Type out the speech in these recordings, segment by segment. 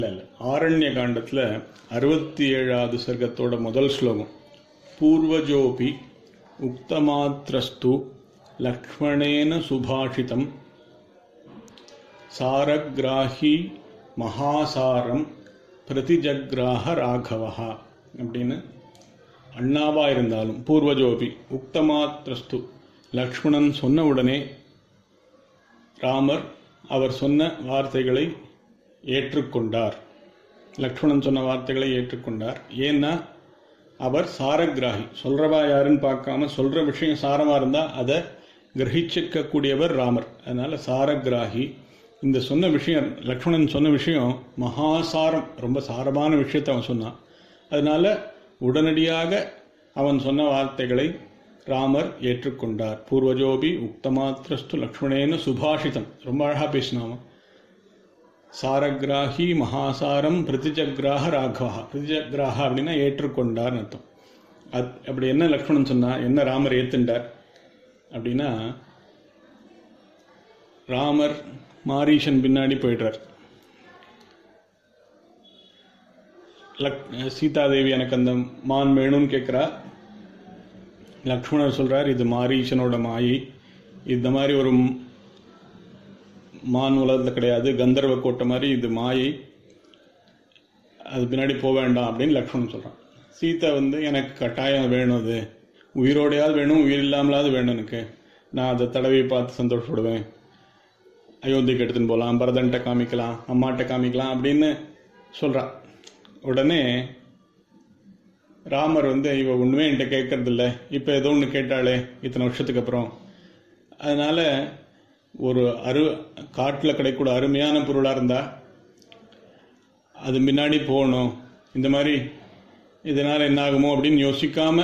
ஆரண்ய காண்டத்தில் அறுபத்தி ஏழாவது சர்க்கத்தோட முதல் ஸ்லோகம் பூர்வஜோபி உக்தமாத்திரஸ்து லக்ஷ்மணேன சுபாஷிதம் சாரக்ராஹி மகாசாரம் பிரதிஜக்ராஹ ராகவஹா அப்படின்னு அண்ணாவா இருந்தாலும் பூர்வஜோபி உக்தமாத்திரஸ்து லக்ஷ்மணன் சொன்ன உடனே ராமர் அவர் சொன்ன வார்த்தைகளை ஏற்றுக்கொண்டார் லக்ஷ்மணன் சொன்ன வார்த்தைகளை ஏற்றுக்கொண்டார் ஏன்னா அவர் சாரகிராகி சொல்றவா யாருன்னு பார்க்காம சொல்ற விஷயம் சாரமா இருந்தா அதை கிரகிச்சிக்க கூடியவர் ராமர் அதனால சாரகிராகி இந்த சொன்ன விஷயம் லக்ஷ்மணன் சொன்ன விஷயம் மகாசாரம் ரொம்ப சாரமான விஷயத்தை அவன் சொன்னான் அதனால உடனடியாக அவன் சொன்ன வார்த்தைகளை ராமர் ஏற்றுக்கொண்டார் பூர்வஜோபி உக்தமாத்திரஸ்து லக்ஷ்மணேன சுபாஷிதம் ரொம்ப அழகா பேசினான் சாரகிராஹி மகாசாரம் பிரதிஜக்ராக ராகவா பிரதிஜக்ராக அப்படின்னா ஏற்றுக்கொண்டார்னு அர்த்தம் அது அப்படி என்ன லக்ஷ்மணன் சொன்னா என்ன ராமர் ஏத்துண்டார் அப்படின்னா ராமர் மாரீஷன் பின்னாடி போயிடுறார் லக் சீதாதேவி எனக்கு அந்த மான் வேணும்னு கேட்குறா லக்ஷ்மணர் சொல்றார் இது மாரீஷனோட மாயை இந்த மாதிரி ஒரு மான் உலகத்தில் கிடையாது கந்தர்வ கோட்டை மாதிரி இது மாயை அது பின்னாடி போக வேண்டாம் அப்படின்னு லக்ஷ்மணன் சொல்கிறான் சீதா வந்து எனக்கு கட்டாயம் வேணும் அது உயிரோடையாவது வேணும் உயிர் இல்லாமலாவது வேணும் எனக்கு நான் அதை தடவை பார்த்து சந்தோஷப்படுவேன் அயோத்திக்கு எடுத்துன்னு போகலாம் பரதன்ட்ட காமிக்கலாம் அம்மாட்ட காமிக்கலாம் அப்படின்னு சொல்கிறான் உடனே ராமர் வந்து இவ ஒன்றுமே என்கிட்ட கேட்கறதில்ல இப்போ ஏதோ ஒன்று கேட்டாளே இத்தனை வருஷத்துக்கு அப்புறம் அதனால ஒரு அரு காட்டில் கிடைக்கூட அருமையான பொருளாக இருந்தால் அது முன்னாடி போகணும் இந்த மாதிரி இதனால் என்ன ஆகுமோ அப்படின்னு யோசிக்காம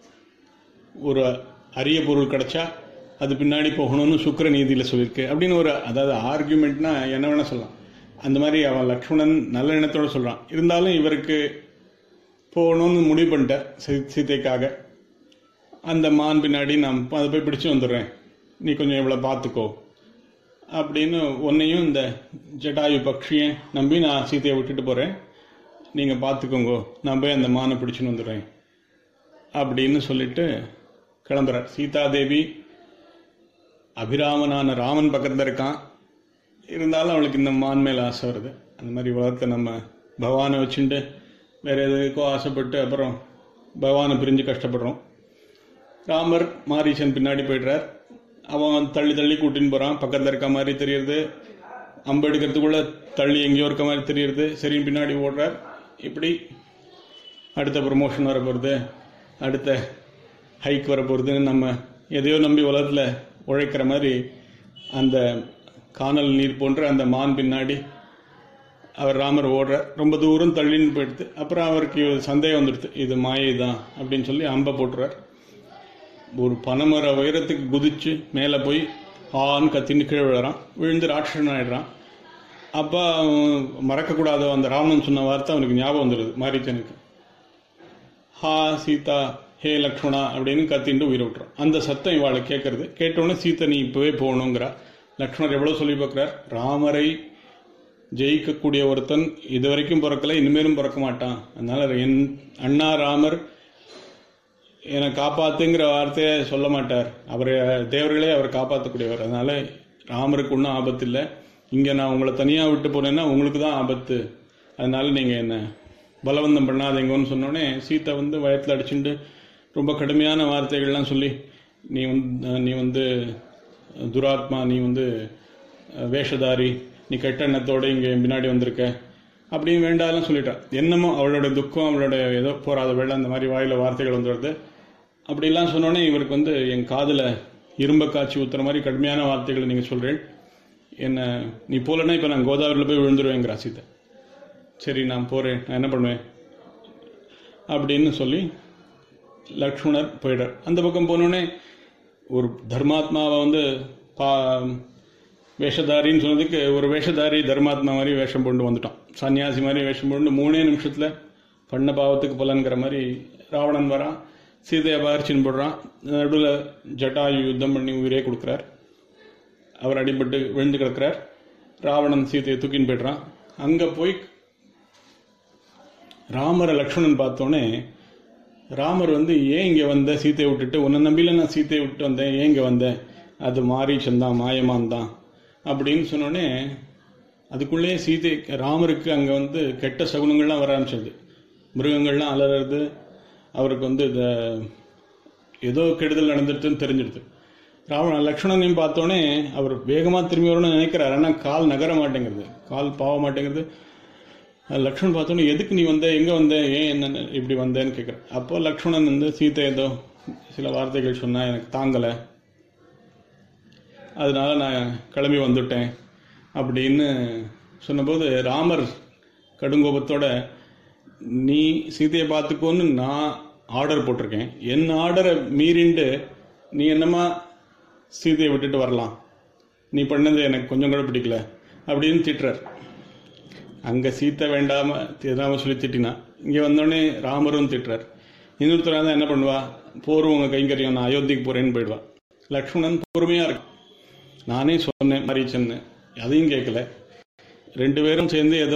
ஒரு அரிய பொருள் கிடைச்சா அது பின்னாடி போகணும்னு சுக்கர நீதியில் சொல்லியிருக்கு அப்படின்னு ஒரு அதாவது ஆர்கியூமெண்ட்னா என்ன வேணா சொல்லலாம் அந்த மாதிரி அவன் லக்ஷ்மணன் நல்ல எண்ணத்தோட சொல்கிறான் இருந்தாலும் இவருக்கு போகணும்னு முடிவு பண்ணிட்டேன் சீ- சீதைக்காக அந்த மான் பின்னாடி நான் அதை போய் பிடிச்சு வந்துடுறேன் நீ கொஞ்சம் இவ்வளோ பார்த்துக்கோ அப்படின்னு உன்னையும் இந்த ஜட்டாயு பக்ஷியை நம்பி நான் சீதையை விட்டுட்டு போகிறேன் நீங்கள் பார்த்துக்கோங்கோ நான் போய் அந்த மானை பிடிச்சுன்னு வந்துடுறேன் அப்படின்னு சொல்லிட்டு கிளம்புறார் சீதாதேவி அபிராமனான ராமன் பக்கத்தில் இருக்கான் இருந்தாலும் அவளுக்கு இந்த மான் மேல ஆசை வருது அந்த மாதிரி உலகத்தை நம்ம பகவானை வச்சுட்டு வேற எதுக்கோ ஆசைப்பட்டு அப்புறம் பகவானை பிரிஞ்சு கஷ்டப்படுறோம் ராமர் மாரீசன் பின்னாடி போயிடுறார் அவன் தள்ளி தள்ளி கூட்டின்னு போறான் பக்கத்தில் இருக்க மாதிரி தெரியுது அம்பு எடுக்கிறதுக்குள்ள தள்ளி எங்கேயோ இருக்க மாதிரி தெரியுது சரின்னு பின்னாடி ஓடுறார் இப்படி அடுத்த ப்ரமோஷன் வர போகிறது அடுத்த ஹைக் வர போகிறதுன்னு நம்ம எதையோ நம்பி உலகத்தில் உழைக்கிற மாதிரி அந்த கானல் நீர் போன்ற அந்த மான் பின்னாடி அவர் ராமர் ஓடுறார் ரொம்ப தூரம் தள்ளின்னு போயிடுது அப்புறம் அவருக்கு சந்தேகம் வந்துடுது இது மாயை தான் அப்படின்னு சொல்லி அம்பை போட்டுறார் ஒரு பனைமர உயரத்துக்கு குதிச்சு மேலே போய் ஆன்னு கத்தின்னு கீழே விழுறான் விழுந்து ராட்சசன் ஆயிடுறான் அப்போ அவன் மறக்கக்கூடாத அந்த ராமன் சொன்ன வார்த்தை அவனுக்கு ஞாபகம் வந்துடுது மாரீச்சனுக்கு ஹா சீதா ஹே லக்ஷ்மணா அப்படின்னு கத்திட்டு உயிரை விட்டுறான் அந்த சத்தம் இவாளை கேட்கறது கேட்டோன்னே சீத்தை நீ இப்பவே போகணுங்கிறா லக்ஷ்மணர் எவ்வளவு சொல்லி பார்க்கிறார் ராமரை ஜெயிக்கக்கூடிய ஒருத்தன் இது வரைக்கும் பிறக்கல இனிமேலும் பிறக்க மாட்டான் அதனால என் அண்ணா ராமர் என்னை காப்பாத்துங்கிற வார்த்தையை சொல்ல மாட்டார் அவர் தேவர்களே அவர் காப்பாற்றக்கூடியவர் அதனால ராமருக்கு ஒன்றும் ஆபத்து இல்லை இங்கே நான் உங்களை தனியாக விட்டு போனேன்னா உங்களுக்கு தான் ஆபத்து அதனால நீங்கள் என்ன பலவந்தம் பண்ணாதீங்கன்னு சொன்னோடனே சீத்தை வந்து வயத்தில் அடிச்சுட்டு ரொம்ப கடுமையான வார்த்தைகள்லாம் சொல்லி நீ வந்து நீ வந்து துராத்மா நீ வந்து வேஷதாரி நீ கெட்ட எண்ணத்தோட இங்கே பின்னாடி வந்திருக்க அப்படின்னு வேண்டாம்லாம் சொல்லிட்டா என்னமோ அவளோட துக்கம் அவளோட ஏதோ போராத வேலை அந்த மாதிரி வாயில வார்த்தைகள் வந்துடுது அப்படிலாம் சொன்னோடனே இவருக்கு வந்து என் காதில் இரும்ப காய்ச்சி ஊத்துற மாதிரி கடுமையான வார்த்தைகளை நீங்கள் சொல்கிறேன் என்ன நீ போலன்னா இப்போ நான் கோதாவரியில் போய் விழுந்துருவேங்கிற சீதை சரி நான் போகிறேன் நான் என்ன பண்ணுவேன் அப்படின்னு சொல்லி லக்ஷ்மணர் போயிடார் அந்த பக்கம் போனோடனே ஒரு தர்மாத்மாவை வந்து பா வேஷதாரின்னு சொன்னதுக்கு ஒரு வேஷதாரி தர்மாத்மா மாதிரி வேஷம் போட்டு வந்துட்டான் சன்னியாசி மாதிரி வேஷம் போட்டு மூணே நிமிஷத்தில் பண்ண பாவத்துக்கு பலன்கிற மாதிரி ராவணன் வரான் சீதையை பாரிச்சின்னு போடுறான் நடுவில் ஜட்டாயு யுத்தம் பண்ணி உயிரே கொடுக்குறார் அவர் அடிபட்டு விழுந்து கிடக்கிறார் ராவணன் சீதையை தூக்கின்னு போய்ட்றான் அங்கே போய் ராமரை லக்ஷ்மணன் பார்த்தோன்னே ராமர் வந்து ஏன் இங்கே வந்த சீத்தையை விட்டுட்டு உன்னை நம்பில நான் சீத்தையை விட்டு வந்தேன் ஏன் இங்கே வந்தேன் அது மாரீச்சன் தான் மாயமான் தான் அப்படின்னு சொன்னோடனே அதுக்குள்ளேயே சீதை ராமருக்கு அங்கே வந்து கெட்ட சகுனங்கள்லாம் வர ஆரம்பிச்சது மிருகங்கள்லாம் அலறது அவருக்கு வந்து இந்த ஏதோ கெடுதல் நடந்துருச்சுன்னு தெரிஞ்சிடுது ராவண லக்ஷ்மணனையும் பார்த்தோன்னே அவர் வேகமாக திரும்பி வரணும்னு நினைக்கிறார் ஆனால் கால் நகர மாட்டேங்கிறது கால் பாவ மாட்டேங்கிறது லக்ஷ்மணன் பார்த்தோன்னே எதுக்கு நீ வந்த எங்கே வந்த ஏன் என்ன இப்படி வந்தேன்னு கேட்குறேன் அப்போ லக்ஷ்மணன் வந்து சீதை ஏதோ சில வார்த்தைகள் சொன்னா எனக்கு தாங்கலை அதனால நான் கிளம்பி வந்துட்டேன் அப்படின்னு சொன்னபோது ராமர் கடுங்கோபத்தோட நீ சீதையை பார்த்துக்கோன்னு நான் ஆர்டர் போட்டிருக்கேன் என் ஆர்டரை மீறிண்டு நீ என்னமா சீதையை விட்டுட்டு வரலாம் நீ பண்ணது எனக்கு கொஞ்சம் கூட பிடிக்கல அப்படின்னு திட்டுறார் அங்கே சீத்தை வேண்டாம எதாம சொல்லி திட்டினா இங்கே வந்தோடனே ராமரும் திட்டுறார் இன்னொருத்தராக தான் என்ன பண்ணுவா போரும் உங்கள் கைங்கரியம் நான் அயோத்திக்கு போறேன்னு போயிடுவா லக்ஷ்மணன் பொறுமையாக இருக்கு நானே சொன்னேன் மரீச்சன்னு அதையும் கேட்கல ரெண்டு பேரும் சேர்ந்து ஏதோ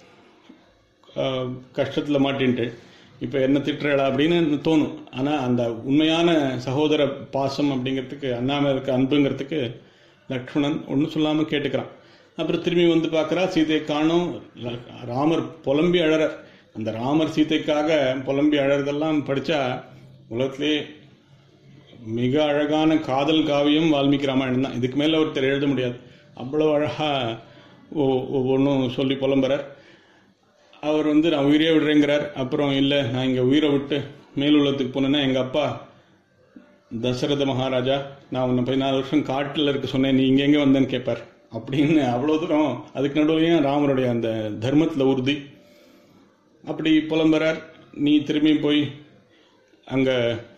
கஷ்டத்தில் மாட்டின்ட்டு இப்போ என்ன திட்டுறடா அப்படின்னு தோணும் ஆனால் அந்த உண்மையான சகோதர பாசம் அப்படிங்கிறதுக்கு அண்ணாமலை இருக்க அன்புங்கிறதுக்கு லக்ஷ்மணன் ஒன்றும் சொல்லாமல் கேட்டுக்கிறான் அப்புறம் திரும்பி வந்து பார்க்குறா சீதையை காணும் ராமர் புலம்பி அழறார் அந்த ராமர் சீதைக்காக புலம்பி அழறதெல்லாம் படித்தா உலகத்திலே மிக அழகான காதல் காவியம் வால்மீகி ராமாயணம் தான் இதுக்கு மேலே ஒருத்தர் எழுத முடியாது அவ்வளோ அழகாக ஒவ்வொன்றும் சொல்லி புலம்புறார் அவர் வந்து நான் உயிரே விடுறேங்கிறார் அப்புறம் இல்லை நான் இங்கே உயிரை விட்டு மேலுள்ளத்துக்கு போனேன்னா எங்கள் அப்பா தசரத மகாராஜா நான் உன்னை பதினாலு வருஷம் காட்டில் இருக்க சொன்னேன் நீ இங்கே எங்கே வந்தேன்னு கேட்பார் அப்படின்னு அவ்வளோ தூரம் அதுக்கு நடுவுலையும் ராமருடைய அந்த தர்மத்தில் உறுதி அப்படி புலம்புறார் நீ திரும்பி போய் அங்கே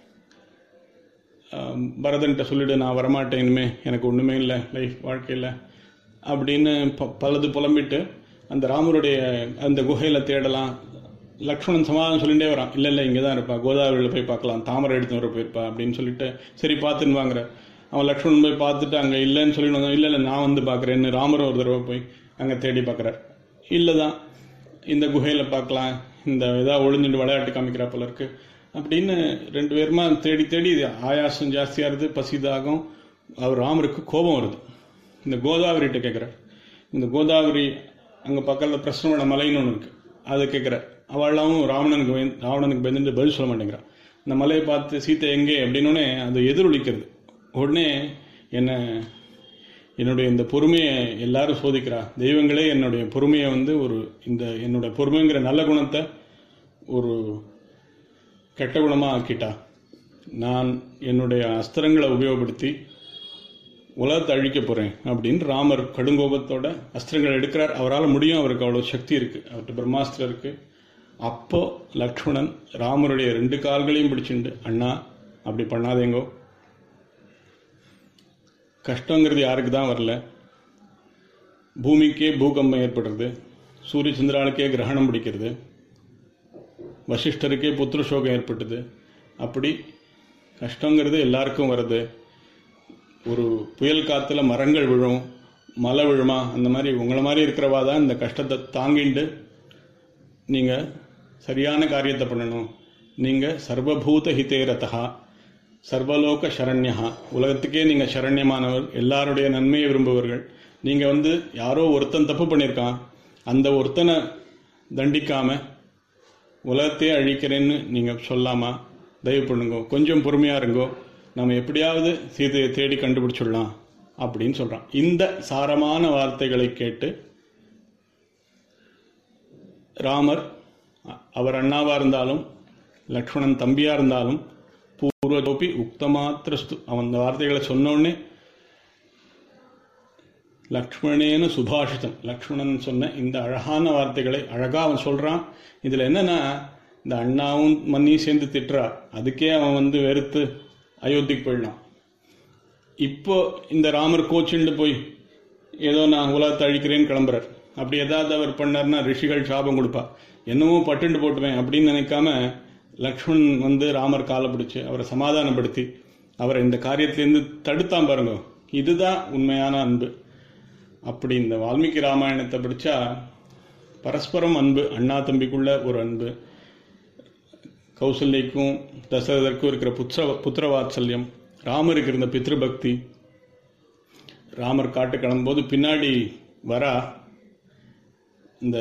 பரதன்கிட்ட சொல்லிடு நான் வரமாட்டேன் இனிமே எனக்கு ஒன்றுமே இல்லை லைஃப் வாழ்க்கையில் அப்படின்னு ப பலது புலம்பிட்டு அந்த ராமருடைய அந்த குகையில் தேடலாம் லக்ஷ்மணன் சமாதானம் சொல்லிகிட்டே வரான் இல்லை இல்லை இங்கே தான் இருப்பா கோதாவரியில் போய் பார்க்கலாம் தாமரை எடுத்து வர போயிருப்பா அப்படின்னு சொல்லிட்டு சரி பார்த்துன்னு வாங்குற அவன் லக்ஷ்மணன் போய் பார்த்துட்டு அங்கே இல்லைன்னு சொல்லிட்டு வந்தான் இல்லை இல்லை நான் வந்து பார்க்குறேன்னு ராமர் ஒரு தடவை போய் அங்கே தேடி பார்க்குறார் இல்லை தான் இந்த குகையில் பார்க்கலாம் இந்த இதாக ஒளிஞ்சுட்டு விளையாட்டு காமிக்கிறா போல இருக்கு அப்படின்னு ரெண்டு பேருமா தேடி தேடி ஆயாசம் ஜாஸ்தியாக இருக்குது பசிதாகம் அவர் ராமருக்கு கோபம் வருது இந்த கோதாவரிகிட்ட கேட்குறார் இந்த கோதாவரி அங்கே பக்கத்தில் பிரசனோட மலைன்னு ஒன்று இருக்குது அதை கேட்குறார் அவளாவும் ராவணனுக்கு பயந்து ராவணனுக்கு பயந்துட்டு பதில் சொல்ல மாட்டேங்கிறான் இந்த மலையை பார்த்து சீத்தை எங்கே அப்படின்னோடனே அது எதிரொலிக்கிறது உடனே என்ன என்னுடைய இந்த பொறுமையை எல்லாரும் சோதிக்கிறா தெய்வங்களே என்னுடைய பொறுமையை வந்து ஒரு இந்த என்னோட பொறுமைங்கிற நல்ல குணத்தை ஒரு கெட்ட குணமாக ஆக்கிட்டா நான் என்னுடைய அஸ்திரங்களை உபயோகப்படுத்தி உலகத்தை அழிக்க போகிறேன் அப்படின்னு ராமர் கடுங்கோபத்தோட அஸ்திரங்கள் எடுக்கிறார் அவரால் முடியும் அவருக்கு அவ்வளோ சக்தி இருக்குது அவர்கிட்ட பிரம்மாஸ்திரம் இருக்குது அப்போ லக்ஷ்மணன் ராமருடைய ரெண்டு கால்களையும் பிடிச்சிண்டு அண்ணா அப்படி பண்ணாதேங்கோ கஷ்டங்கிறது யாருக்கு தான் வரல பூமிக்கே பூகம்பம் ஏற்படுறது சூரிய சந்திராளுக்கே கிரகணம் பிடிக்கிறது வசிஷ்டருக்கே புத்திர சோகம் ஏற்பட்டது அப்படி கஷ்டங்கிறது எல்லாருக்கும் வருது ஒரு புயல் காற்றுல மரங்கள் விழும் மலை விழுமா அந்த மாதிரி உங்களை மாதிரி இருக்கிறவா தான் இந்த கஷ்டத்தை தாங்கிண்டு நீங்கள் சரியான காரியத்தை பண்ணணும் நீங்கள் சர்வபூத ஹிதேரதா சர்வலோக சரண்யா உலகத்துக்கே நீங்கள் சரண்யமானவர் எல்லாருடைய நன்மையை விரும்புவர்கள் நீங்கள் வந்து யாரோ ஒருத்தன் தப்பு பண்ணியிருக்கான் அந்த ஒருத்தனை தண்டிக்காம உலகத்தையே அழிக்கிறேன்னு நீங்கள் சொல்லாமா தயவு பண்ணுங்க கொஞ்சம் பொறுமையாக இருங்கோ நம்ம எப்படியாவது சீதையை தேடி கண்டுபிடிச்சிடலாம் அப்படின்னு சொல்கிறான் இந்த சாரமான வார்த்தைகளை கேட்டு ராமர் அவர் அண்ணாவாக இருந்தாலும் லக்ஷ்மணன் தம்பியாக இருந்தாலும் பூர்வதோப்பி உக்தமாத்திரஸ்து அவன் அந்த வார்த்தைகளை சொன்னோடனே லக்ஷ்மணேன சுபாஷிதம் லக்ஷ்மணன் சொன்ன இந்த அழகான வார்த்தைகளை அழகாக அவன் சொல்கிறான் இதில் என்னன்னா இந்த அண்ணாவும் மண்ணியும் சேர்ந்து திட்டுறா அதுக்கே அவன் வந்து வெறுத்து அயோத்திக்கு போயிடலாம் இப்போ இந்த ராமர் கோச்சுண்டு போய் ஏதோ நான் உலகத்தை அழிக்கிறேன்னு கிளம்புறார் அப்படி ஏதாவது அவர் பண்ணார்னா ரிஷிகள் சாபம் கொடுப்பா என்னமோ பட்டுண்டு போட்டுவேன் அப்படின்னு நினைக்காம லக்ஷ்மணன் வந்து ராமர் காலை பிடிச்சு அவரை சமாதானப்படுத்தி அவரை இந்த காரியத்திலேருந்து தடுத்தான் பாருங்க இதுதான் உண்மையான அன்பு அப்படி இந்த வால்மீகி ராமாயணத்தை படித்தா பரஸ்பரம் அன்பு அண்ணா தம்பிக்குள்ள ஒரு அன்பு கௌசல்யக்கும் தசரதற்கும் இருக்கிற புத்திர புத்திர வாத்சல்யம் ராமருக்கு இருந்த பித்ருபக்தி ராமர் காட்டு கிளம்பும்போது பின்னாடி வரா இந்த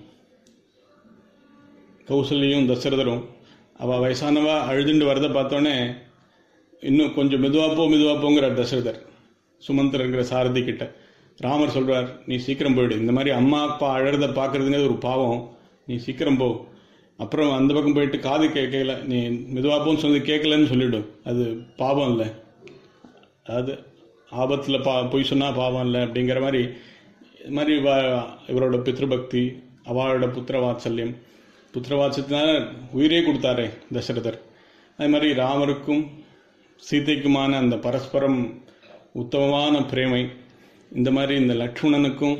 கௌசல்யும் தசரதரும் அவள் வயசானவா அழுதுண்டு வரதை பார்த்தோன்னே இன்னும் கொஞ்சம் மெதுவா போ மெதுவா போங்கிறார் தசரதர் சுமந்திரங்கிற சாரதி கிட்ட ராமர் சொல்றார் நீ சீக்கிரம் போயிடு இந்த மாதிரி அம்மா அப்பா அழறத பார்க்கறதுங்கிறது ஒரு பாவம் நீ சீக்கிரம் போ அப்புறம் அந்த பக்கம் போயிட்டு காது கேட்கல நீ மெதுவா போன்னு சொன்னது கேட்கலன்னு சொல்லிடும் அது பாவம் இல்லை அதாவது ஆபத்தில் பா பொய் சொன்னால் பாவம் இல்லை அப்படிங்கிற மாதிரி இது மாதிரி வ- இவரோட பித்ருபக்தி அவளோட புத்திர வாத்சல்யம் புத்திர வாத்சல்யத்தினால உயிரே கொடுத்தாரே தசரதர் அது மாதிரி ராமருக்கும் சீதைக்குமான அந்த பரஸ்பரம் உத்தமமான பிரேமை இந்த மாதிரி இந்த லக்ஷ்மணனுக்கும்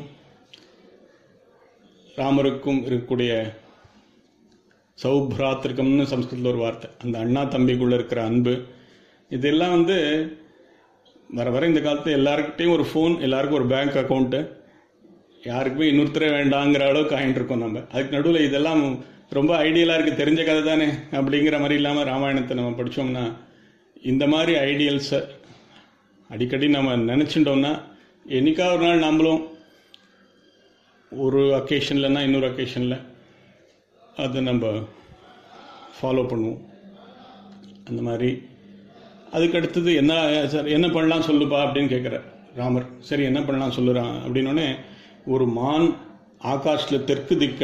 ராமருக்கும் இருக்கக்கூடிய சௌப்ராத்திருக்கம்னு சம்ஸ்கிருதத்தில் ஒரு வார்த்தை அந்த அண்ணா தம்பிக்குள்ள இருக்கிற அன்பு இதெல்லாம் வந்து வர வர இந்த காலத்து எல்லாருக்கிட்டையும் ஒரு ஃபோன் எல்லாருக்கும் ஒரு பேங்க் அக்கௌண்ட்டு யாருக்குமே இன்னொருத்தரே வேண்டாங்கிற அளவுக்கு ஆகிட்டு இருக்கோம் நம்ம அதுக்கு நடுவில் இதெல்லாம் ரொம்ப ஐடியலாக இருக்குது தெரிஞ்ச கதை தானே அப்படிங்கிற மாதிரி இல்லாமல் ராமாயணத்தை நம்ம படித்தோம்னா இந்த மாதிரி ஐடியல்ஸை அடிக்கடி நம்ம நினச்சிட்டோம்னா என்னைக்கா ஒரு நாள் நம்மளும் ஒரு அக்கேஷன்லன்னா இன்னொரு அக்கேஷனில் அதை நம்ம ஃபாலோ பண்ணுவோம் அந்த மாதிரி அதுக்கு அடுத்தது என்ன சார் என்ன பண்ணலாம் சொல்லுப்பா அப்படின்னு கேட்குறார் ராமர் சரி என்ன பண்ணலாம் சொல்லுறான் அப்படின்னோடனே ஒரு மான் ஆகாஷில் தெற்கு திக்க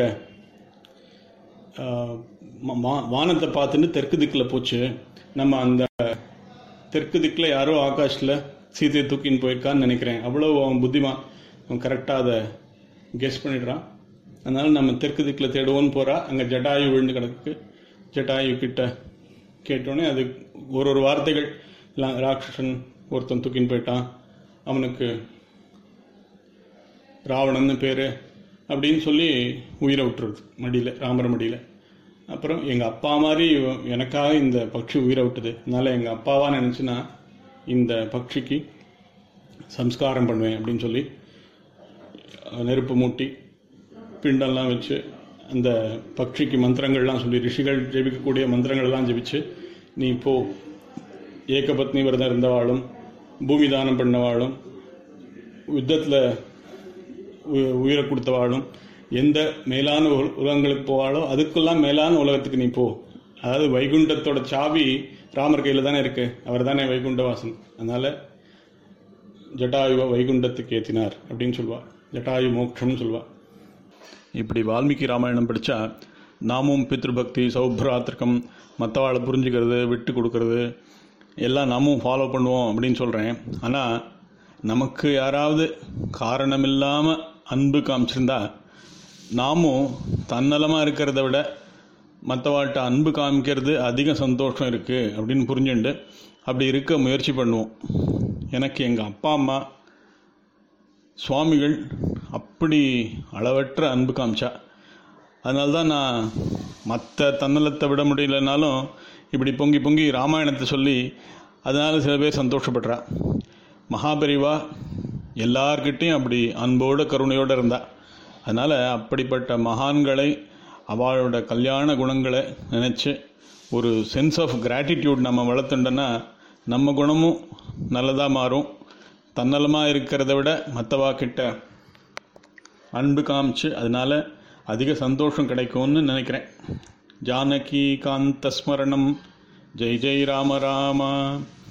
ஆஹ், ம- மா- வானத்தை பார்த்துட்டு தெற்கு திக்கில் போச்சு நம்ம அந்த தெற்கு திக்கில் யாரோ ஆகாஷில் சீதையை தூக்கின்னு போயிருக்கான்னு நினைக்கிறேன் அவ்வளோ அவன் புத்திமான் அவன் கரெக்டாக அதை கெஸ் பண்ணிடுறான் அதனால நம்ம தெற்கு திக்கில் தேடுவோன்னு போறா அங்கே ஜட்டாயு விழுந்து கிடக்கு ஜட்டாயு கிட்ட கேட்டோடனே அது ஒரு ஒரு வார்த்தைகள் எல்லாம் ராட்சசன் ஒருத்தன் தூக்கின்னு போயிட்டான் அவனுக்கு ராவணன்னு பேர் அப்படின்னு சொல்லி உயிரை விட்டுருது மடியில் ராமர் மடியில் அப்புறம் எங்கள் அப்பா மாதிரி இவ- எனக்காக இந்த பட்சி உயிரை விட்டுது அதனால் எங்கள் அப்பாவா நினச்சினா இந்த பட்சிக்கு சம்ஸ்காரம் பண்ணுவேன் அப்படின்னு சொல்லி அஹ், நெருப்பு மூட்டி பிண்டெல்லாம் வச்சு அந்த பட்சிக்கு மந்திரங்கள்லாம் சொல்லி ரிஷிகள் ஜெபிக்கக்கூடிய மந்திரங்கள்லாம் ஜெபிச்சு நீ போ ஏகபத்னி விரதம் இருந்தவாளும் பூமி தானம் பண்ணவாளும் யுத்தத்தில் உயிரை கொடுத்தவாளும் எந்த மேலான உல- உலகங்களுக்கு போவாளோ அதுக்கெல்லாம் மேலான உலகத்துக்கு நீ போ அதாவது வைகுண்டத்தோட சாவி ராமர் கையில் தானே இருக்கு அவர் தானே வைகுண்டவாசன் அதனால ஜட்டாயுவை வைகுண்டத்துக்கு ஏற்றினார் அப்படின்னு சொல்லுவா ஜட்டாயு மோட்சம்னு சொல்லுவா இப்படி வால்மீகி ராமாயணம் படித்தா நாமும் பித்ருபக்தி சௌப்ராத்திருக்கம் மற்றவாளை புரிஞ்சுக்கிறது விட்டு கொடுக்கறது எல்லாம் நாமும் ஃபாலோ பண்ணுவோம் அப்படின்னு சொல்கிறேன் ஆனால் நமக்கு யாராவது காரணமில்லாமல் அன்பு காமிச்சிருந்தா நாமும் தன்னலமாக இருக்கிறத விட மற்றவாள்கிட்ட அன்பு காமிக்கிறது அதிக சந்தோஷம் இருக்குது அப்படின்னு புரிஞ்சுண்டு அப்படி இருக்க முயற்சி பண்ணுவோம் எனக்கு எங்கள் அப்பா அம்மா சுவாமிகள் அப்படி அளவற்ற அன்பு காமிச்சா அதனால தான் நான் மற்ற தன்னலத்தை விட முடியலனாலும் இப்படி பொங்கி பொங்கி ராமாயணத்தை சொல்லி அதனால சில பேர் சந்தோஷப்படுறா மகாபரிவா எல்லார்கிட்டையும் அப்படி அன்போடு கருணையோடு இருந்தா அதனால் அப்படிப்பட்ட மகான்களை அவளோட கல்யாண குணங்களை நினச்சி ஒரு சென்ஸ் ஆஃப் கிராட்டிடியூட் நம்ம வளர்த்துட்டோன்னா நம்ம குணமும் நல்லதாக மாறும் தன்னலமாக இருக்கிறத விட மற்றவா கிட்ட அன்பு காமிச்சு அதனால அதிக சந்தோஷம் கிடைக்கும்னு நினைக்கிறேன் ஜானகி காந்த ஸ்மரணம் ஜெய் ஜெய் ராம ராமா